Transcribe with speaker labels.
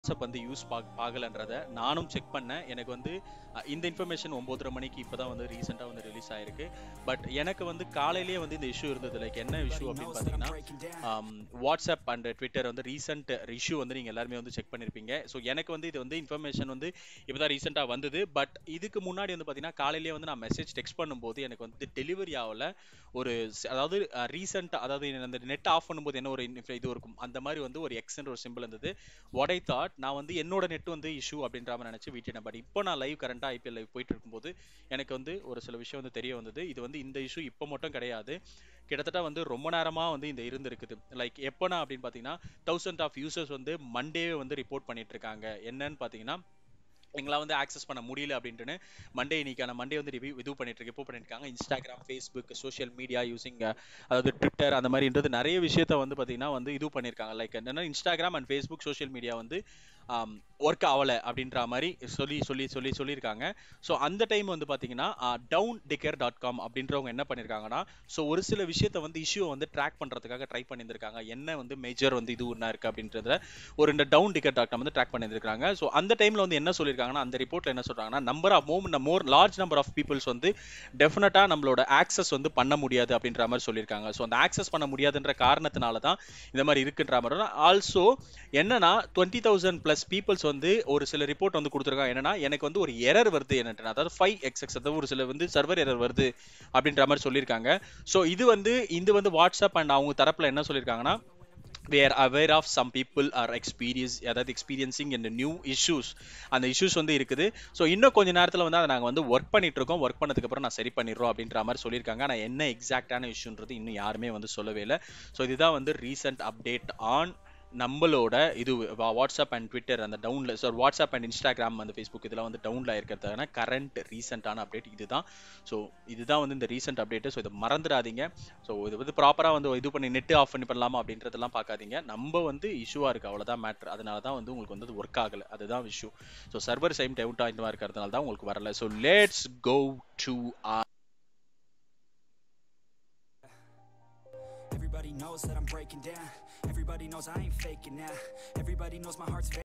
Speaker 1: WhatsApp வந்து use ஆகலைன்றத நானும் check பண்ணேன் எனக்கு வந்து அஹ், இந்த இன்ஃபர்மேஷன் ஒம்போதரை மணிக்கு இப்போ தான் வந்து ரீசெண்டாக வந்து ரிலீஸ் ஆயிருக்கு பட் எனக்கு வந்து காலையிலேயே வந்து இந்த இஷ்யூ இருந்தது லைக் என்ன இஷ்யூ அப்படின்னு பார்த்தீங்கன்னா வாட்ஸ்அப் அண்ட் ட்விட்டர் வந்து ரீசெண்ட் இஷ்யூ வந்து நீங்கள் எல்லாருமே வந்து செக் பண்ணியிருப்பீங்க ஸோ எனக்கு வந்து இது வந்து இன்ஃபர்மேஷன் வந்து இப்போ தான் ரீசெண்டாக வந்தது பட் இதுக்கு முன்னாடி வந்து பார்த்தீங்கன்னா காலையிலேயே வந்து நான் மெசேஜ் டெக்ஸ்ட் பண்ணும்போது எனக்கு வந்து டெலிவரி ஆகல ஒரு ஸ்- அதாவது ரீசெண்ட் அதாவது அந்த நெட் ஆஃப் பண்ணும்போது என்ன ஒரு inf- இது இருக்கும் அந்த மாதிரி வந்து ஒரு எக்ஸ்ன்ற ஒரு சிம்பிள் இருந்தது வாட் ஐ தாட் நான் வந்து என்னோட நெட் வந்து இஷ்யூ அப்படின்ற மாதிரி நினச்சி விட்டுட்டேன் பட் இப்போ நான் லைவ் கரண்டாக ஐபிஎல் லைவ் போயிட்டு இருக்கும்போது எனக்கு வந்து ஒரு சில விஷயம் வந்து தெரிய வந்தது இது வந்து இந்த இஷ்யூ இப்போ மட்டும் கிடையாது கிட்டத்தட்ட வந்து ரொம்ப நேரமா வந்து இந்த இருந்திருக்குது லைக் எப்போனா அப்படின்னு பார்த்தீங்கன்னா தௌசண்ட் ஆஃப் யூசர்ஸ் வந்து மண்டேவே வந்து ரிப்போர்ட் பண்ணிட்டு இருக்காங்க என்னன்னு பார்த்தீங்கன்னா எங்களால் வந்து ஆக்சஸ் பண்ண முடியல அப்படின்ட்டுன்னு மண்டே இன்னைக்கான மண்டே வந்து ரிவ்யூ இது பண்ணிட்டு இருக்கு ரிப்போர்ட் பண்ணிட்டு இருக்காங்க Instagram Facebook social media using அதாவது ட்விட்டர் அந்த மாதிரின்றது நிறைய விஷயத்த வந்து பார்த்தீங்கன்னா வந்து இது பண்ணியிருக்காங்க லைக் என்னன்னா Instagram and Facebook social media வந்து ஒர்க் ஆகலை அப்படின்ற மாதிரி சொல்லி சொல்லி சொல்லி சொல்லியிருக்காங்க ஸோ அந்த டைம் வந்து பார்த்தீங்கன்னா டவுன் டிக்கர் டாட் காம் அப்படின்றவங்க என்ன பண்ணியிருக்காங்கன்னா ஸோ ஒரு சில விஷயத்த வந்து இஷ்யூ வந்து ட்ராக் பண்ணுறதுக்காக ட்ரை பண்ணியிருந்திருக்காங்க என்ன வந்து மேஜர் வந்து இது ஒன்றா இருக்குது அப்படின்றத ஒரு இந்த டவுன் டிக்கெட் டாட் காம் வந்து ட்ராக் பண்ணியிருக்காங்க ஸோ அந்த டைமில் வந்து என்ன சொல்லியிருக்காங்கன்னா அந்த ரிப்போர்ட்டில் என்ன சொல்கிறாங்கன்னா number of more more large number of peoples வந்து டெஃபினட்டாக நம்மளோட ஆக்சஸ் வந்து பண்ண முடியாது அப்படின்ற மாதிரி சொல்லியிருக்காங்க ஸோ அந்த ஆக்சஸ் பண்ண முடியாதுன்ற காரணத்தினால தான் இந்த மாதிரி இருக்குன்ற மாதிரி ஆல்சோ என்னன்னா டுவெண்ட்டி தௌசண்ட் ப்ளஸ் பீப்புள்ஸ் வந்து ஒரு சில ரிப்போர்ட் வந்து கொடுத்துருக்காங்க என்னன்னா எனக்கு வந்து ஒரு எரர் வருது என்னட்டு அதாவது ஃபைவ் எக்ஸ்எக்ஸ் அதாவது ஒரு சில வந்து சர்வர் எரர் வருது அப்படின்ற மாதிரி சொல்லியிருக்காங்க ஸோ இது வந்து இது வந்து வாட்ஸ்அப் அண்ட் அவங்க தரப்புல என்ன சொல்லியிருக்காங்கன்னா we are aware of some people are experience அதாவது experiencing in the new issues அந்த issues வந்து இருக்குது ஸோ இன்னும் கொஞ்ச நேரத்தில் வந்து அதை நாங்கள் வந்து ஒர்க் பண்ணிட்டு இருக்கோம் ஒர்க் பண்ணதுக்கு அப்புறம் நான் சரி பண்ணிடுறோம் அப்படின்ற மாதிரி சொல்லியிருக்காங்க ஆனால் என்ன எக்ஸாக்டான இஷ்யூன்றது இன்னும் யாருமே வந்து சொல்லவே இல்லை ஸோ இதுதான் வந்து ரீசெண்ட் அப்டேட் ஆன் நம்மளோட இது வா- வாட்ஸ்அப் அண்ட் ட்விட்டர் அந்த டவுன்ல ஸோ வாட்ஸ்அப் அண்ட் இன்ஸ்டாகிராம் அந்த ஃபேஸ்புக் இதெல்லாம் வந்து டவுன்ல இருக்கிறதான கரண்ட் ரீசெண்டான அப்டேட் இதுதான் ஸோ இதுதான் வந்து இந்த ரீசெண்ட் அப்டேட்டு ஸோ இதை மறந்துடாதீங்க ஸோ இது வந்து ப்ராப்பராக வந்து இது பண்ணி நெட் ஆஃப் பண்ணி பண்ணலாமா அப்படின்றதெல்லாம் பார்க்காதீங்க நம்ம வந்து இஷ்யூவாக இருக்குது அவ்வளோதான் மேட்ரு அதனால தான் வந்து உங்களுக்கு வந்து ஒர்க் ஆகலை அதுதான் இஷ்யூ ஸோ சர்வர் சைம் டவுட் ஆகிட்டு இருக்கிறதுனால தான் உங்களுக்கு வரல so let's go to
Speaker 2: Everybody knows that I'm breaking down. Everybody knows I ain't faking now. Everybody knows my heart's